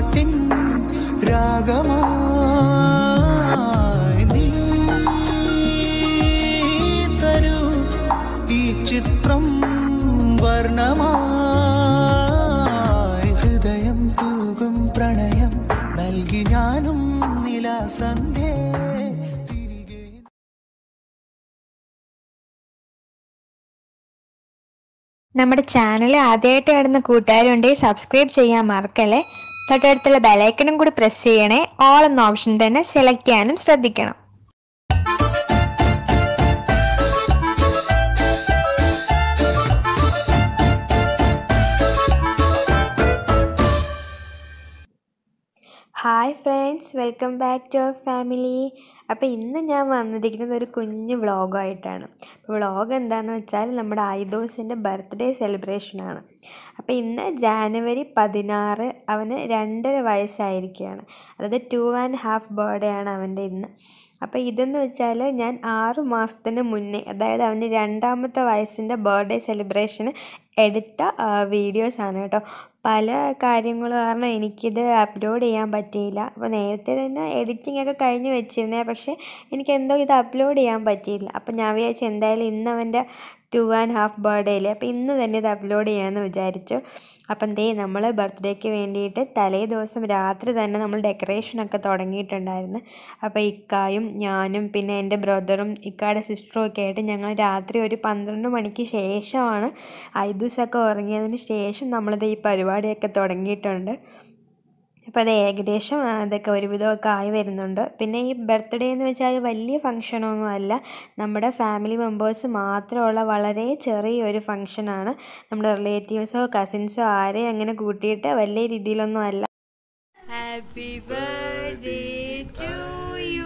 പാട്ടിൻ രാഗമായി നീ തരൂ ഈ ചിത്രം വർണ്ണമായി ഹൃദയം തൂകും പ്രണയം നൽകി ഞാനും നിലാസന്ധേ തിരികെ നമ്മുടെ ചാനൽ ആദ്യമായിട്ട് കാണുന്ന കൂട്ടുകാരുണ്ടെങ്കിൽ സബ്സ്ക്രൈബ് ചെയ്യാൻ മറക്കല്ലേ തൊട്ടടുത്തുള്ള ബെലൈക്കണും കൂടി പ്രസ് ചെയ്യണേ ഓൾ എന്ന ഓപ്ഷൻ തന്നെ സെലക്ട് ചെയ്യാനും ശ്രദ്ധിക്കണം hi friends welcome back to our family അപ്പോൾ ഇന്ന് ഞാൻ വന്നിരിക്കുന്നത് ഒരു കുഞ്ഞു വ്ളോഗായിട്ടാണ് വ്ളോഗ് എന്താണെന്ന് വെച്ചാൽ നമ്മുടെ ഐദോസിൻ്റെ ബർത്ത്ഡേ സെലിബ്രേഷനാണ് അപ്പോൾ ഇന്ന് ജാനുവരി പതിനാറ് അവന് രണ്ടര വയസ്സായിരിക്കുകയാണ് അതായത് ടു ആൻഡ് ഹാഫ് ബർത്ത്ഡേ ആണ് അവൻ്റെ ഇന്ന് അപ്പോൾ ഇതെന്ന് വെച്ചാൽ ഞാൻ ആറ് മാസത്തിന് മുന്നേ അതായത് അവന് രണ്ടാമത്തെ വയസ്സിൻ്റെ ബർത്ത്ഡേ സെലിബ്രേഷന് എടുത്ത വീഡിയോസാണ് കേട്ടോ പല കാര്യങ്ങൾ കാരണം എനിക്കിത് അപ്ലോഡ് ചെയ്യാൻ പറ്റിയില്ല അപ്പോൾ നേരത്തെ തന്നെ എഡിറ്റിംഗ് ഒക്കെ കഴിഞ്ഞ് വെച്ചിരുന്നേ പക്ഷേ എനിക്ക് എന്തോ ഇത് അപ്ലോഡ് ചെയ്യാൻ പറ്റിയില്ല അപ്പോൾ ഞാൻ വിചാരിച്ചു എന്തായാലും ഇന്ന് അവൻ്റെ ടു ആൻഡ് ഹാഫ് ബർത്ത്ഡേയിൽ അപ്പോൾ ഇന്ന് തന്നെ ഇത് അപ്ലോഡ് ചെയ്യാമെന്ന് വിചാരിച്ചു അപ്പം ദേ നമ്മൾ ബർത്ത്ഡേക്ക് വേണ്ടിയിട്ട് തലേ ദിവസം രാത്രി തന്നെ നമ്മൾ ഡെക്കറേഷനൊക്കെ തുടങ്ങിയിട്ടുണ്ടായിരുന്നു അപ്പോൾ ഇക്കായും ഞാനും പിന്നെ എൻ്റെ ബ്രദറും ഇക്കായുടെ സിസ്റ്ററും ഒക്കെ ആയിട്ട് ഞങ്ങൾ രാത്രി ഒരു പന്ത്രണ്ട് മണിക്ക് ശേഷമാണ് ഐദൂസൊക്കെ ഉറങ്ങിയതിന് ശേഷം നമ്മളിത് ഈ പരിപാടിയൊക്കെ തുടങ്ങിയിട്ടുണ്ട് അപ്പോൾ അത് ഏകദേശം ആ, ഇതൊക്കെ ഒരുവിധമൊക്കെ ആയി വരുന്നുണ്ട് പിന്നെ ഈ ബർത്ത്ഡേ എന്ന് വെച്ചാൽ വലിയ ഫങ്ഷനൊന്നും അല്ല നമ്മുടെ ഫാമിലി മെമ്പേഴ്സ് മാത്രമുള്ള വളരെ ചെറിയൊരു ഫങ്ഷനാണ് നമ്മുടെ റിലേറ്റീവ്സോ കസിൻസോ ആരെയും അങ്ങനെ കൂട്ടിയിട്ട് വലിയ രീതിയിലൊന്നും അല്ല Happy birthday to you.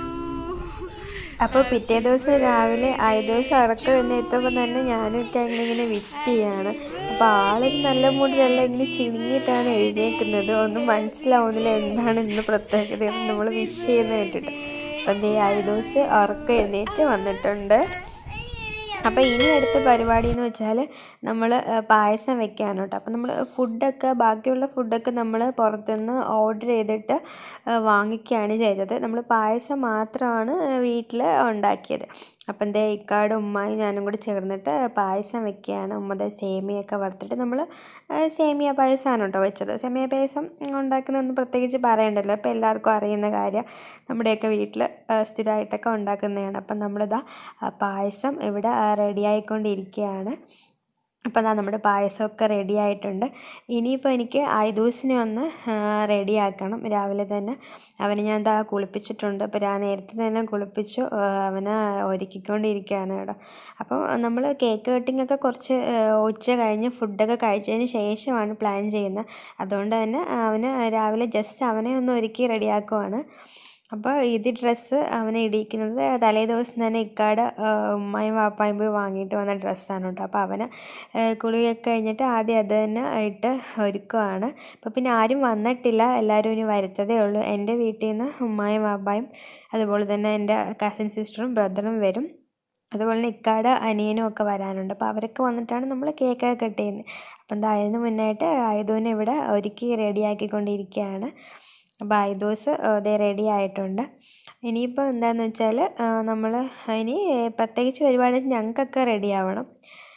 അപ്പോൾ പിറ്റേ ദിവസം രാവിലെ ആയ ദിവസം അടക്കം എന്ന് എത്തുമ്പോൾ തന്നെ ഞാനും ഒക്കെ അങ്ങനെ ഇങ്ങനെ വിഷ് ചെയ്യാണ് അപ്പോൾ ആളൊരു നല്ല മൂഡിലല്ല ഇങ്ങനെ ചിരിഞ്ഞിട്ടാണ് എഴുന്നേക്കുന്നത് ഒന്നും മനസ്സിലാവുന്നില്ല എന്താണ് ഇന്ന് പ്രത്യേകത എന്ന് നമ്മൾ വിഷ് ചെയ്യുന്ന കേട്ടിട്ട് അപ്പം ദേ ആയ ദിവസം ഉറക്കം എഴുന്നേറ്റ് വന്നിട്ടുണ്ട് അപ്പോൾ ഇനി അടുത്ത പരിപാടി എന്ന് വെച്ചാൽ നമ്മൾ പായസം വെക്കാണ് കേട്ടോ അപ്പോൾ നമ്മൾ ഫുഡൊക്കെ ബാക്കിയുള്ള ഫുഡൊക്കെ നമ്മൾ പുറത്തുനിന്ന് ഓർഡർ ചെയ്തിട്ട് ആ, വാങ്ങിക്കുകയാണ് ചെയ്തത് നമ്മൾ പായസം മാത്രമാണ് വീട്ടിൽ ഉണ്ടാക്കിയത് അപ്പം ദേ ഇക്കാട് ഉമ്മായും ഞാനും കൂടി ചേർന്നിട്ട് പായസം വെക്കുകയാണ് ഉമ്മ ദേ സേമിയൊക്കെ വറുത്തിട്ട് നമ്മൾ സേമിയ പായസമാണ് കേട്ടോ വെച്ചത് സേമിയ പായസം ഉണ്ടാക്കുന്നതൊന്നും പ്രത്യേകിച്ച് പറയണ്ടല്ലോ അപ്പോൾ എല്ലാവർക്കും അറിയുന്ന കാര്യം നമ്മുടെയൊക്കെ വീട്ടിൽ സ്ഥിരമായിട്ടൊക്കെ ഉണ്ടാക്കുന്നതാണ് അപ്പം നമ്മളിതാ ആ, പായസം ഇവിടെ റെഡി ആയിക്കൊണ്ടിരിക്കുകയാണ് അപ്പോൾ അതാ നമ്മുടെ പായസമൊക്കെ റെഡി ആയിട്ടുണ്ട് ഇനിയിപ്പോൾ എനിക്ക് ഐദൂസിനെ ഒന്ന് റെഡിയാക്കണം രാവിലെ തന്നെ അവനെ ഞാൻ ദാ കുളിപ്പിച്ചിട്ടുണ്ട് അപ്പോൾ ഞാൻ നേരത്തെ തന്നെ കുളിപ്പിച്ചു ആ, അവനെ ഒരുക്കിക്കൊണ്ടിരിക്കുകയാണ് കേട്ടോ അപ്പോൾ നമ്മൾ കേക്ക് കട്ടിംഗ് ഒക്കെ കുറച്ച് ആ, ഉച്ച കഴിഞ്ഞ് ഫുഡൊക്കെ കഴിച്ചതിന് ശേഷമാണ് പ്ലാൻ ചെയ്യുന്നത് അതുകൊണ്ട് തന്നെ അവന് രാവിലെ ജസ്റ്റ് അവനെ ഒന്ന് ഒരുക്കി റെഡിയാക്കുവാണ് അപ്പോൾ ഇത് ഡ്രസ്സ് അവനെ ഇടിയിക്കുന്നത് തലേ ദിവസം തന്നെ ഇക്കാട് ഉമ്മയും വാപ്പായും പോയി വാങ്ങിയിട്ട് വന്ന ഡ്രസ്സാണ് കേട്ടോ അപ്പോൾ അവന് ആ, കുളിയൊക്കെ കഴിഞ്ഞിട്ട് ആദ്യം അത് തന്നെ ഇട്ട് ഒരുക്കുവാണ് അപ്പോൾ പിന്നെ ആരും വന്നിട്ടില്ല എല്ലാവരും ഇനി വരുത്തതേ ഉള്ളൂ എൻ്റെ വീട്ടിൽ നിന്ന് ഉമ്മായും വാപ്പായും അതുപോലെ തന്നെ എൻ്റെ കസിൻ സിസ്റ്ററും ബ്രദറും വരും അതുപോലെ തന്നെ ഇക്കാട് അനിയനും ഒക്കെ വരാനുണ്ട് അപ്പോൾ അവരൊക്കെ വന്നിട്ടാണ് നമ്മൾ കേക്കൊക്കെ കട്ട് ചെയ്യുന്നത് അപ്പം എന്താ അതിന് മുന്നായിട്ട് ആയുധവിനെ ഇവിടെ ഒരുക്കി റെഡിയാക്കിക്കൊണ്ടിരിക്കുകയാണ് അപ്പോൾ ഐദോസ് അതേ റെഡി ആയിട്ടുണ്ട് ഇനിയിപ്പോൾ എന്താണെന്ന് വെച്ചാൽ നമ്മൾ ഇനി പ്രത്യേകിച്ച് പരിപാടി ഞങ്ങൾക്കൊക്കെ റെഡി ആവണം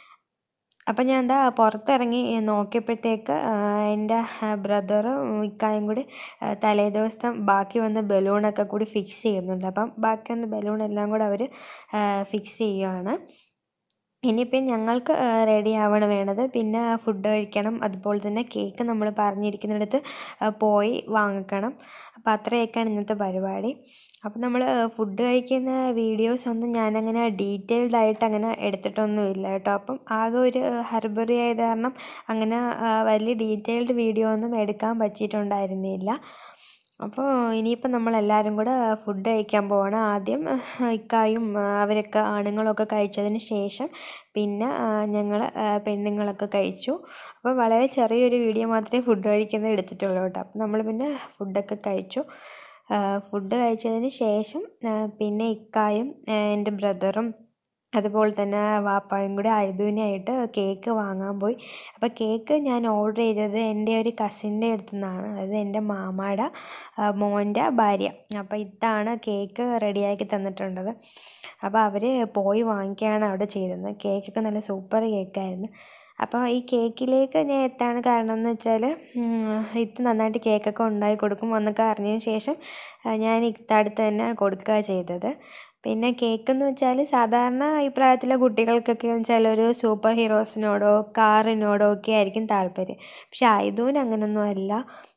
അപ്പം ഞാൻ എന്താ പുറത്തിറങ്ങി നോക്കിയപ്പോഴത്തേക്ക് ആ, എൻ്റെ ബ്രദറും ഇക്കായും കൂടി ആ, തലേ ദിവസം ബാക്കി വന്ന ബലൂണൊക്കെ കൂടി ഫിക്സ് ചെയ്യുന്നുണ്ട് അപ്പം ബാക്കി വന്ന ബലൂൺ എല്ലാം കൂടെ അവർ ഫിക്സ് ചെയ്യുകയാണ് ഇനിയിപ്പം ഞങ്ങൾക്ക് റെഡി ആവണം വേണ്ടത് പിന്നെ ഫുഡ് കഴിക്കണം അതുപോലെ തന്നെ കേക്ക് നമ്മൾ പറഞ്ഞിരിക്കുന്നിടത്ത് ആ, പോയി വാങ്ങിക്കണം അപ്പോൾ അത്രയൊക്കെയാണ് ഇന്നത്തെ പരിപാടി അപ്പോൾ നമ്മൾ ഫുഡ് കഴിക്കുന്ന വീഡിയോസ് ഒന്നും ഞാനങ്ങനെ ഡീറ്റെയിൽഡ് ആയിട്ട് അങ്ങനെ എടുത്തിട്ടൊന്നുമില്ല കേട്ടോ അപ്പം ആകെ ഒരു ഹർബറി ആയത് കാരണം അങ്ങനെ ആ, വലിയ ഡീറ്റെയിൽഡ് വീഡിയോ ഒന്നും എടുക്കാൻ പറ്റിയിട്ടുണ്ടായിരുന്നില്ല അപ്പോൾ ഇനിയിപ്പോൾ നമ്മളെല്ലാവരും കൂടെ ഫുഡ് കഴിക്കാൻ പോവാണ് ആദ്യം ഇക്കായും ആ, അവരൊക്കെ ആണുങ്ങളൊക്കെ കഴിച്ചതിന് ശേഷം പിന്നെ ഞങ്ങൾ പെണ്ണുങ്ങളൊക്കെ കഴിച്ചു അപ്പോൾ വളരെ ചെറിയൊരു വീഡിയോ മാത്രമേ ഫുഡ് കഴിക്കുന്നത് എടുത്തിട്ടുള്ളൂ കേട്ടോ അപ്പോൾ നമ്മൾ പിന്നെ ഫുഡൊക്കെ കഴിച്ചു ഫുഡ് കഴിച്ചതിന് ശേഷം ആ, പിന്നെ ഇക്കായും ആ, എൻ്റെ ബ്രദറും അതുപോലെ തന്നെ വാപ്പായും കൂടി ഐദുവിനായിട്ട് കേക്ക് വാങ്ങാൻ പോയി അപ്പോൾ കേക്ക് ഞാൻ ഓർഡർ ചെയ്തത് എൻ്റെ ഒരു കസിൻ്റെ അടുത്തു നിന്നാണ് അതായത് എൻ്റെ മാമാടെ ആ, മോൻ്റെ ഭാര്യ അപ്പോൾ ഇതാണ് കേക്ക് റെഡിയാക്കി തന്നിട്ടുള്ളത് അപ്പോൾ അവർ പോയി വാങ്ങിക്കുകയാണ് അവിടെ ചെയ്തത് കേക്കൊക്കെ നല്ല സൂപ്പർ കേക്കായിരുന്നു അപ്പോൾ ഈ കേക്കിലേക്ക് ഞാൻ എത്താണ് കാരണം എന്ന് വെച്ചാൽ ഇത് നന്നായിട്ട് കേക്കൊക്കെ ഉണ്ടാക്കി കൊടുക്കും എന്നൊക്കെ അറിഞ്ഞതിന് ശേഷം ആ, ഞാൻ ഇത്തടുത്ത് തന്നെ കൊടുക്കുക ചെയ്തത് പിന്നെ കേക്ക് എന്ന് വെച്ചാൽ സാധാരണ ഈ പ്രായത്തിലെ കുട്ടികൾക്കൊക്കെ വെച്ചാൽ ഒരു സൂപ്പർ ഹീറോസിനോടോ കാറിനോടോ ഒക്കെ ആയിരിക്കും താല്പര്യം പക്ഷെ ഐദൂന് അങ്ങനൊന്നും അല്ല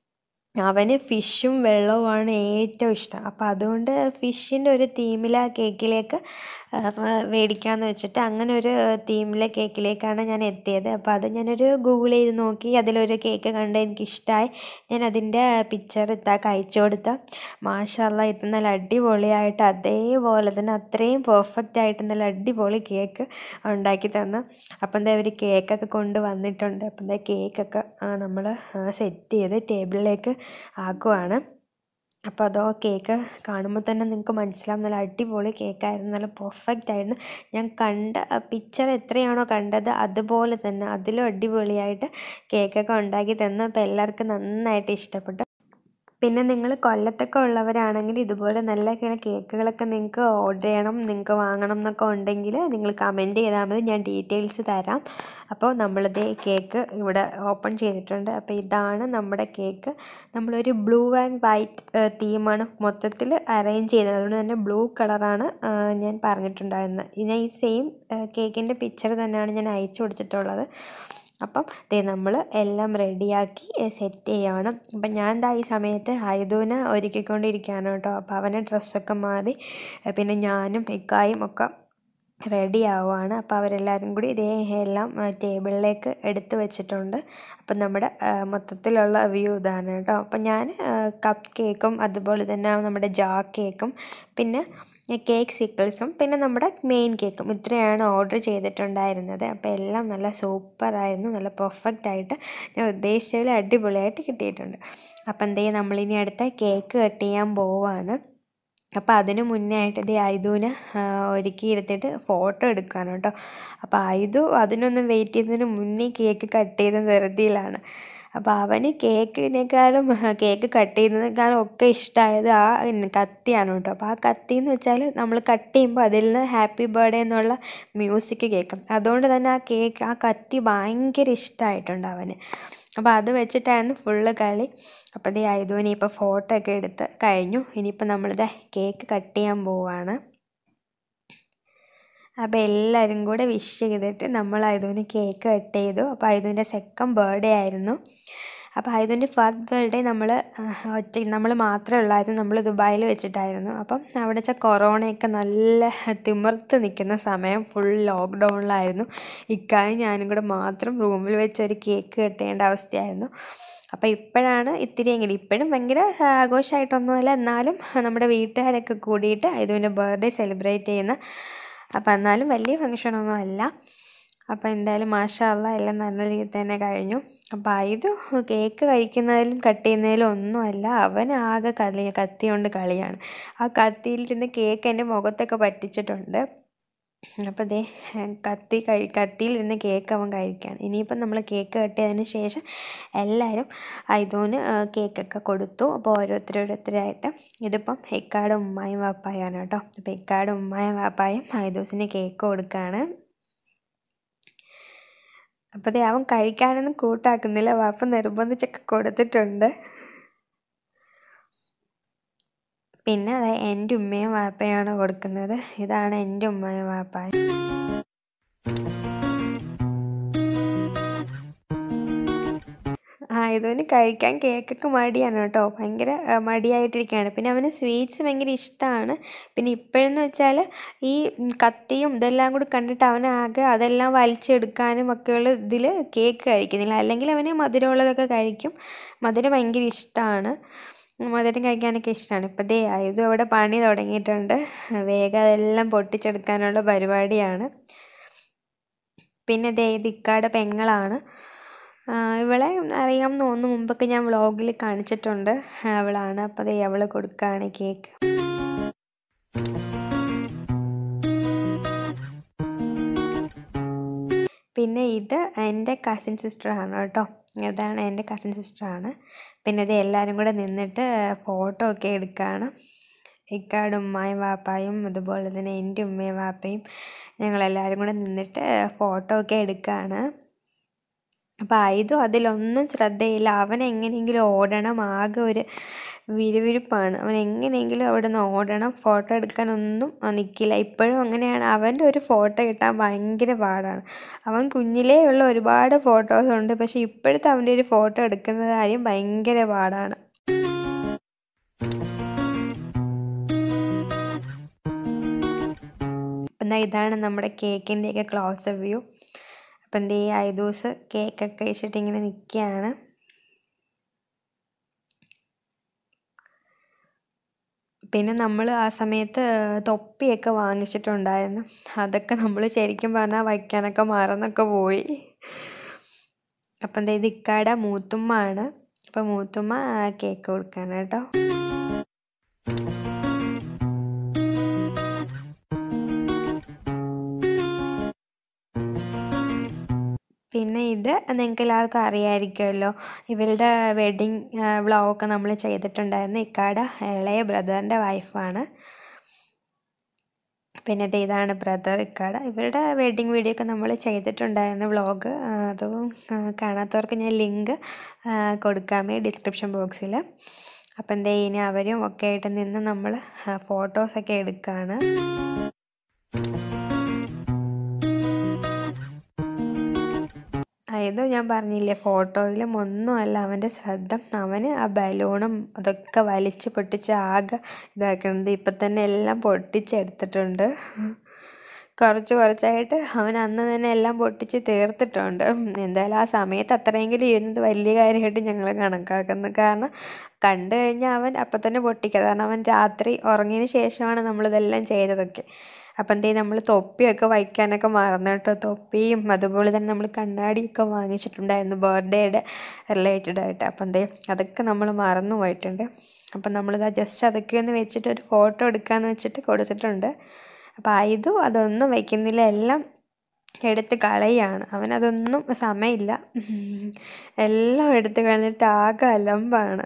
അവന് ഫിഷും വെള്ളവുമാണ് ഏറ്റവും ഇഷ്ടം അപ്പോൾ അതുകൊണ്ട് ഫിഷിൻ്റെ ഒരു തീമിലെ കേക്കിലേക്ക് മേടിക്കാമെന്ന് വെച്ചിട്ട് അങ്ങനെ ഒരു തീമിലെ കേക്കിലേക്കാണ് ഞാൻ എത്തിയത് അപ്പോൾ അത് ഞാനൊരു ഗൂഗിൾ ചെയ്ത് നോക്കി അതിലൊരു കേക്ക് കണ്ട് എനിക്ക് ഇഷ്ടമായി ഞാൻ അതിൻ്റെ പിക്ചർ ഇത്താക്ക് അയച്ചു കൊടുത്ത മാഷല്ല ഇത് നല്ല അടിപൊളിയായിട്ട് അതേപോലെ തന്നെ അത്രയും പെർഫെക്റ്റ് ആയിട്ട് നല്ല അടിപൊളി കേക്ക് ഉണ്ടാക്കി തന്നു അപ്പം എന്താ അവർ കേക്കൊക്കെ കൊണ്ട് വന്നിട്ടുണ്ട് അപ്പം എന്താ കേക്കൊക്കെ നമ്മൾ സെറ്റ് ചെയ്ത് ടേബിളിലേക്ക് ആക്കുവാണ് അപ്പോൾ അതോ കേക്ക് കാണുമ്പോൾ തന്നെ നിങ്ങൾക്ക് മനസ്സിലാവും നല്ല അടിപൊളി കേക്കായിരുന്നു നല്ല പെർഫെക്റ്റ് ആയിരുന്നു ഞാൻ കണ്ട പിക്ചർ എത്രയാണോ കണ്ടത് അതുപോലെ തന്നെ അതിലും അടിപൊളിയായിട്ട് കേക്കൊക്കെ ഉണ്ടാക്കി തന്നു അപ്പോൾ എല്ലാവർക്കും നന്നായിട്ട് ഇഷ്ടപ്പെട്ടു പിന്നെ നിങ്ങൾ കൊല്ലത്തൊക്കെ ഉള്ളവരാണെങ്കിൽ ഇതുപോലെ നല്ല ഇങ്ങനെ കേക്കുകളൊക്കെ നിങ്ങൾക്ക് ഓർഡർ ചെയ്യണം നിങ്ങൾക്ക് വാങ്ങണം എന്നൊക്കെ ഉണ്ടെങ്കിൽ നിങ്ങൾ കമൻറ്റ് ചെയ്താൽ മതി ഞാൻ ഡീറ്റെയിൽസ് തരാം അപ്പോൾ നമ്മളിത് കേക്ക് ഇവിടെ ഓപ്പൺ ചെയ്തിട്ടുണ്ട് അപ്പോൾ ഇതാണ് നമ്മുടെ കേക്ക് നമ്മളൊരു ബ്ലൂ ആൻഡ് വൈറ്റ് തീമാണ് മൊത്തത്തിൽ അറേഞ്ച് ചെയ്തത് അതുകൊണ്ട് തന്നെ ബ്ലൂ കളറാണ് ഞാൻ പറഞ്ഞിട്ടുണ്ടായിരുന്നത് ഞാൻ ഈ സെയിം കേക്കിൻ്റെ പിക്ചർ തന്നെയാണ് ഞാൻ അയച്ചു കൊടുത്തിട്ടുള്ളത് അപ്പം ദേ നമ്മൾ എല്ലാം റെഡിയാക്കി സെറ്റ് ചെയ്യുകയാണ് അപ്പം ഞാൻ ദാ ഈ സമയത്ത് ഹൈദൂനെ ഒരുക്കിക്കൊണ്ടിരിക്കുകയാണ് കേട്ടോ അപ്പോൾ അവനെ ഡ്രസ്സൊക്കെ മാറി ഏ, പിന്നെ ഞാനും ഇക്കായും ഒക്കെ റെഡി ആവുകയാണ് അപ്പോൾ അവരെല്ലാവരും കൂടി ഇതേ എല്ലാം ആ, ടേബിളിലേക്ക് എടുത്ത് വെച്ചിട്ടുണ്ട് അപ്പം നമ്മുടെ ആ, മൊത്തത്തിലുള്ള വ്യൂ ഇതാണ് കേട്ടോ അപ്പം ഞാൻ കപ്പ് കേക്കും അതുപോലെ തന്നെ നമ്മുടെ ജാ കേക്കും പിന്നെ കേക്ക് സിക്കിൾസും പിന്നെ നമ്മുടെ മെയിൻ കേക്കും ഇത്രയാണ് ഓർഡർ ചെയ്തിട്ടുണ്ടായിരുന്നത് അപ്പോൾ എല്ലാം നല്ല സൂപ്പറായിരുന്നു നല്ല പെർഫെക്റ്റ് ആയിട്ട് ഞാൻ ഉദ്ദേശിച്ചതിൽ അടിപൊളിയായിട്ട് കിട്ടിയിട്ടുണ്ട് അപ്പം എന്തേ നമ്മളിനി അടുത്ത കേക്ക് കട്ട് ചെയ്യാൻ പോവാണ് അപ്പോൾ അതിന് മുന്നേ ആയിട്ട് ഇത് ഐദുവിനെ ഒരുക്കി ഇരുത്തിയിട്ട് ഫോട്ടോ എടുക്കാണ് കേട്ടോ അപ്പോൾ ഐദു അതിനൊന്നും വെയിറ്റ് ചെയ്യുന്നതിന് മുന്നേ കേക്ക് കട്ട് ചെയ്ത ധൃതിയിലാണ് അപ്പോൾ അവന് കേക്കിനേക്കാളും കേക്ക് കട്ട് ചെയ്യുന്നതിനേക്കാളും ഒക്കെ ഇഷ്ടമായത് ആ കത്തിയാണ് കേട്ടോ അപ്പോൾ ആ കത്തി എന്ന് വെച്ചാൽ നമ്മൾ കട്ട് ചെയ്യുമ്പോൾ അതിൽ നിന്ന് ഹാപ്പി ബർത്ത്ഡേ എന്നുള്ള മ്യൂസിക് കേൾക്കും അതുകൊണ്ട് തന്നെ ആ കേക്ക് ആ കത്തി ഭയങ്കര ഇഷ്ടമായിട്ടുണ്ട് അവന് അപ്പോൾ അത് വെച്ചിട്ടായിരുന്നു ഫുള്ള് കളി അപ്പോൾ ദേ ഐദുവിനെ ഇപ്പോൾ ഫോട്ടോ ഒക്കെ എടുത്ത് കഴിഞ്ഞു ഇനിയിപ്പോൾ നമ്മളിത് കേക്ക് കട്ട് ചെയ്യാൻ പോവാണ് അപ്പോൾ എല്ലാവരും കൂടെ വിഷ് ചെയ്തിട്ട് നമ്മൾ ഐദുവിന് കേക്ക് കട്ട് ചെയ്തു അപ്പോൾ ഐദുവിൻ്റെ സെക്കൻഡ് ബർത്ത്ഡേ ആയിരുന്നു അപ്പോൾ ഐദുവിൻ്റെ ഫസ്റ്റ് ബർത്ത്ഡേ നമ്മൾ ഒറ്റ നമ്മൾ മാത്രമേ ഉള്ളായിരുന്നു നമ്മൾ ദുബായിൽ വെച്ചിട്ടായിരുന്നു അപ്പം അവിടെ വെച്ചാൽ കൊറോണയൊക്കെ നല്ല തിമിർത്ത് നിൽക്കുന്ന സമയം ഫുൾ ലോക്ക്ഡൗണിലായിരുന്നു ഇക്കായും ഞാനും കൂടെ മാത്രം റൂമിൽ വെച്ച് ഒരു കേക്ക് കട്ട് ചെയ്യേണ്ട അവസ്ഥയായിരുന്നു അപ്പോൾ ഇപ്പോഴാണ് ഇത്തിരിയെങ്കിലും ഇപ്പോഴും ഭയങ്കര ആഘോഷമായിട്ടൊന്നുമല്ല എന്നാലും നമ്മുടെ വീട്ടുകാരൊക്കെ കൂടിയിട്ട് ഐദുവിൻ്റെ ബർത്ത്ഡേ സെലിബ്രേറ്റ് ചെയ്യുന്ന അപ്പോൾ എന്നാലും വലിയ ഫങ്ഷനൊന്നും അല്ല അപ്പോൾ എന്തായാലും മാഷാല്ല എല്ലാം നല്ല രീതിയിൽ തന്നെ കഴിഞ്ഞു അപ്പോൾ ഇത് കേക്ക് കഴിക്കുന്നതിലും കട്ട് ചെയ്യുന്നതിലും ഒന്നുമല്ല അവൻ ആകെ കളി കത്തി കൊണ്ട് കളിയാണ് ആ കത്തിയിലിരുന്ന് കേക്ക് എൻ്റെ മുഖത്തൊക്കെ പറ്റിച്ചിട്ടുണ്ട് അപ്പോൾ ദേ കത്തി കഴി കത്തിയിലിരുന്ന് കേക്ക് അവൻ കഴിക്കുകയാണ് ഇനിയിപ്പം നമ്മൾ കേക്ക് കട്ട് ചെയ്തതിന് ശേഷം എല്ലാവരും ഐദോന് കേക്കൊക്കെ കൊടുത്തു അപ്പോൾ ഓരോരുത്തരോരോരുത്തരായിട്ട് ഇതിപ്പം ഇക്കാടും ഉമ്മായും വാപ്പായാണ് കേട്ടോ അപ്പോൾ ഇക്കാടും ഉമ്മായും വാപ്പായും ഐദോസിന് കേക്ക് കൊടുക്കുകയാണ് അപ്പോൾ ദേ അവൻ കഴിക്കാനൊന്നും കൂട്ടാക്കുന്നില്ല വാപ്പ നിർബന്ധിച്ചൊക്കെ കൊടുത്തിട്ടുണ്ട് പിന്നെ അതെ എൻ്റെ ഉമ്മയും വാപ്പയാണ് കൊടുക്കുന്നത് ഇതാണ് എൻ്റെ ഉമ്മയും വാപ്പായും ആ ഇതുവിന് കഴിക്കാൻ കേക്കൊക്കെ മടിയാണ് കേട്ടോ ഭയങ്കര ആ, മടിയായിട്ടിരിക്കുകയാണ് പിന്നെ അവന് സ്വീറ്റ്സ് ഭയങ്കര ഇഷ്ടമാണ് പിന്നെ ഇപ്പോഴെന്ന് വെച്ചാൽ ഈ ഉം, കത്തിയും ഇതെല്ലാം കൂടി കണ്ടിട്ട് അവനാകെ അതെല്ലാം വലിച്ചെടുക്കാനും ഒക്കെയുള്ള ഇതിൽ കേക്ക് കഴിക്കുന്നില്ല അല്ലെങ്കിൽ അവന് മധുരമുള്ളതൊക്കെ കഴിക്കും മധുരം ഭയങ്കര ഇഷ്ടമാണ് മധുരം കഴിക്കാനൊക്കെ ഇഷ്ടമാണ് ഇപ്പം ദേ ഇത് അവിടെ പണി തുടങ്ങിയിട്ടുണ്ട് വേഗം അതെല്ലാം പൊട്ടിച്ചെടുക്കാനുള്ള പരിപാടിയാണ് പിന്നെ ദേ ഇത് ഇക്കാടെ പെങ്ങളാണ് ആ, ഇവളെ അറിയാമെന്ന് തോന്നുന്നു മുമ്പൊക്കെ ഞാൻ വ്ളോഗിൽ കാണിച്ചിട്ടുണ്ട് അവളാണ് അപ്പോൾ ദേ അവൾ കൊടുക്കുകയാണ് കേക്ക് പിന്നെ ഇത് എൻ്റെ കസിൻ സിസ്റ്ററാണ് കേട്ടോ ഇതാണ് എൻ്റെ കസിൻ സിസ്റ്ററാണ് പിന്നെ ഇത് എല്ലാവരും കൂടെ നിന്നിട്ട് ഫോട്ടോ ഒക്കെ എടുക്കുകയാണ് ഇക്കാട് ഉമ്മായും വാപ്പായും അതുപോലെ തന്നെ എൻ്റെ ഉമ്മയും വാപ്പയും ഞങ്ങളെല്ലാവരും കൂടെ നിന്നിട്ട് ഫോട്ടോ ഒക്കെ എടുക്കുകയാണ് അപ്പോൾ ആയതും അതിലൊന്നും ശ്രദ്ധയില്ല അവൻ എങ്ങനെയെങ്കിലും ഓടണം ആകെ ഒരു വിരുവിരുപ്പാണ് അവൻ എങ്ങനെയെങ്കിലും അവിടെ നിന്ന് ഓടണം ഫോട്ടോ എടുക്കാനൊന്നും നിൽക്കില്ല ഇപ്പോഴും അങ്ങനെയാണ് അവൻ്റെ ഒരു ഫോട്ടോ കിട്ടാൻ ഭയങ്കര പാടാണ് അവൻ കുഞ്ഞിലേ ഉള്ള ഒരുപാട് ഫോട്ടോസ് ഉണ്ട് പക്ഷേ ഇപ്പോഴത്തെ അവൻ്റെ ഒരു ഫോട്ടോ എടുക്കുന്ന കാര്യം ഭയങ്കര പാടാണ് അപ്പം എന്താ ഇതാണ് നമ്മുടെ കേക്കിൻ്റെയൊക്കെ ക്ലോസ് വ്യൂ അപ്പം എന്ത് ഈ ഐദൂസ് കേക്കൊക്കെ കഴിച്ചിട്ട് ഇങ്ങനെ നിൽക്കുകയാണ് പിന്നെ നമ്മൾ ആ സമയത്ത് തൊപ്പിയൊക്കെ വാങ്ങിച്ചിട്ടുണ്ടായിരുന്നു അതൊക്കെ നമ്മൾ ശരിക്കും പറഞ്ഞാൽ വയ്ക്കാനൊക്കെ മറന്നൊക്കെ പോയി അപ്പം എന്താ ഇത് ഇക്കാടെ മൂത്തുമ്മ ആണ് അപ്പം മൂത്തുമ്മ കേക്ക് കൊടുക്കാണ് കേട്ടോ പിന്നെ ഇത് നിങ്ങൾക്ക് എല്ലാവർക്കും അറിയാമായിരിക്കുമല്ലോ ഇവരുടെ വെഡ്ഡിങ് വ്ളോഗൊക്കെ നമ്മൾ ചെയ്തിട്ടുണ്ടായിരുന്നു ഇക്കാടെ ഇളയ ബ്രദറിൻ്റെ വൈഫാണ് പിന്നെ ഇത് ഇതാണ് ബ്രദർ ഇക്കാട ഇവരുടെ വെഡ്ഡിങ് വീഡിയോ ഒക്കെ നമ്മൾ ചെയ്തിട്ടുണ്ടായിരുന്നു വ്ളോഗ് അതും കാണാത്തവർക്ക് ഞാൻ ലിങ്ക് കൊടുക്കാമേ ഡിസ്ക്രിപ്ഷൻ ബോക്സിൽ അപ്പം എന്തേ ഇനി അവരും ഒക്കെ ആയിട്ട് നിന്ന് നമ്മൾ ഫോട്ടോസൊക്കെ എടുക്കുകയാണ് ഇത് ഞാൻ പറഞ്ഞില്ലേ ഫോട്ടോയിലും ഒന്നുമല്ല അവൻ്റെ ശ്രദ്ധ അവന് ആ ബലൂണും അതൊക്കെ വലിച്ച് പൊട്ടിച്ച് ആകെ ഇതാക്കുന്നത് ഇപ്പം തന്നെ എല്ലാം പൊട്ടിച്ചെടുത്തിട്ടുണ്ട് കുറച്ച് കുറച്ചായിട്ട് അവൻ അന്ന് തന്നെ എല്ലാം പൊട്ടിച്ച് തീർത്തിട്ടുണ്ട് എന്തായാലും ആ സമയത്ത് അത്രയെങ്കിലും ഇരുന്നത് വലിയ കാര്യമായിട്ട് ഞങ്ങൾ കണക്കാക്കുന്നു കാരണം കണ്ടു കഴിഞ്ഞാൽ അവൻ അപ്പം തന്നെ പൊട്ടിക്കുക കാരണം അവൻ രാത്രി ഉറങ്ങിയതിന് ശേഷമാണ് നമ്മളിതെല്ലാം ചെയ്തതൊക്കെ അപ്പം എന്തേ നമ്മൾ തൊപ്പിയൊക്കെ വയ്ക്കാനൊക്കെ മറന്നു കേട്ടോ തൊപ്പിയും അതുപോലെ തന്നെ നമ്മൾ കണ്ണാടിയൊക്കെ വാങ്ങിച്ചിട്ടുണ്ടായിരുന്നു ബർത്ത്ഡേയുടെ റിലേറ്റഡ് ആയിട്ട് അപ്പം എന്തേ അതൊക്കെ നമ്മൾ മറന്നു പോയിട്ടുണ്ട് അപ്പം നമ്മളിതാ ജസ്റ്റ് അതൊക്കെ ഒന്ന് വെച്ചിട്ട് ഒരു ഫോട്ടോ എടുക്കാമെന്ന് വെച്ചിട്ട് കൊടുത്തിട്ടുണ്ട് അപ്പം ആയതു അതൊന്നും വയ്ക്കുന്നില്ല എല്ലാം എടുത്ത് കളയാണ് അവനതൊന്നും സമയമില്ല എല്ലാം എടുത്ത് കളഞ്ഞിട്ട് ആകെ അലമ്പാണ്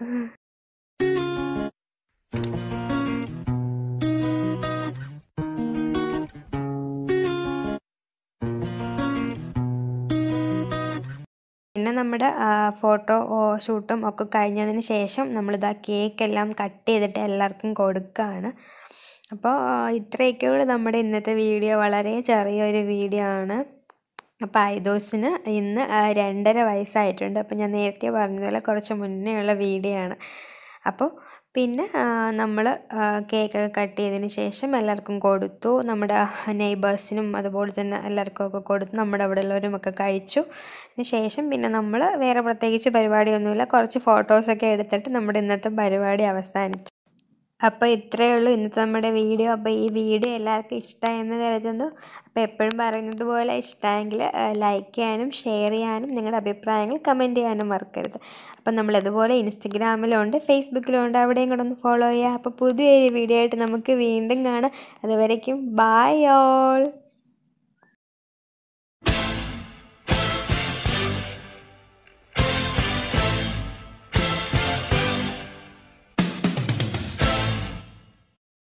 പിന്നെ നമ്മുടെ ഫോട്ടോ ഷൂട്ടും ഒക്കെ കഴിഞ്ഞതിന് ശേഷം നമ്മളിതാ കേക്കെല്ലാം കട്ട് ചെയ്തിട്ട് എല്ലാവർക്കും കൊടുക്കുകയാണ് അപ്പോൾ ഇത്രയൊക്കെയുള്ളൂ നമ്മുടെ ഇന്നത്തെ വീഡിയോ വളരെ ചെറിയൊരു വീഡിയോ ആണ് അപ്പോൾ ഐദോസിന് ഇന്ന് രണ്ടര വയസ്സായിട്ടുണ്ട് അപ്പോൾ ഞാൻ നേരത്തെ പറഞ്ഞതുപോലെ കുറച്ച് മുന്നേ ഉള്ള വീഡിയോ ആണ് അപ്പോൾ പിന്നെ നമ്മൾ കേക്കൊക്കെ കട്ട് ചെയ്തതിന് ശേഷം എല്ലാവർക്കും കൊടുത്തു നമ്മുടെ നെയ്ബേഴ്സിനും അതുപോലെ തന്നെ എല്ലാവർക്കും ഒക്കെ കൊടുത്തു നമ്മുടെ അവിടെ ഉള്ളവരും ഒക്കെ കഴിച്ചു അതിന് ശേഷം പിന്നെ നമ്മൾ വേറെ പ്രത്യേകിച്ച് പരിപാടിയൊന്നുമില്ല കുറച്ച് ഫോട്ടോസൊക്കെ എടുത്തിട്ട് നമ്മുടെ ഇന്നത്തെ പരിപാടി അവസാനിച്ചു അപ്പോൾ ഇത്രയേ ഉള്ളൂ ഇന്നത്തെ നമ്മുടെ വീഡിയോ അപ്പോൾ ഈ വീഡിയോ എല്ലാവർക്കും ഇഷ്ടമായെന്ന് കരുതുന്നു അപ്പോൾ എപ്പോഴും പറയുന്നത് പോലെ ഇഷ്ടമായെങ്കിൽ ലൈക്ക് ചെയ്യാനും ഷെയർ ചെയ്യാനും നിങ്ങളുടെ അഭിപ്രായങ്ങൾ കമൻറ്റ് ചെയ്യാനും മറക്കരുത് അപ്പം നമ്മൾ ഇതുപോലെ ഇൻസ്റ്റഗ്രാമിലുണ്ട് ഫേസ്ബുക്കിലുണ്ട് അവിടെയും കൂടെ ഒന്ന് ഫോളോ ചെയ്യുക അപ്പോൾ പുതിയൊരു വീഡിയോ ആയിട്ട് നമുക്ക് വീണ്ടും കാണാം അതുവരേക്കും ബായ് ഓൾ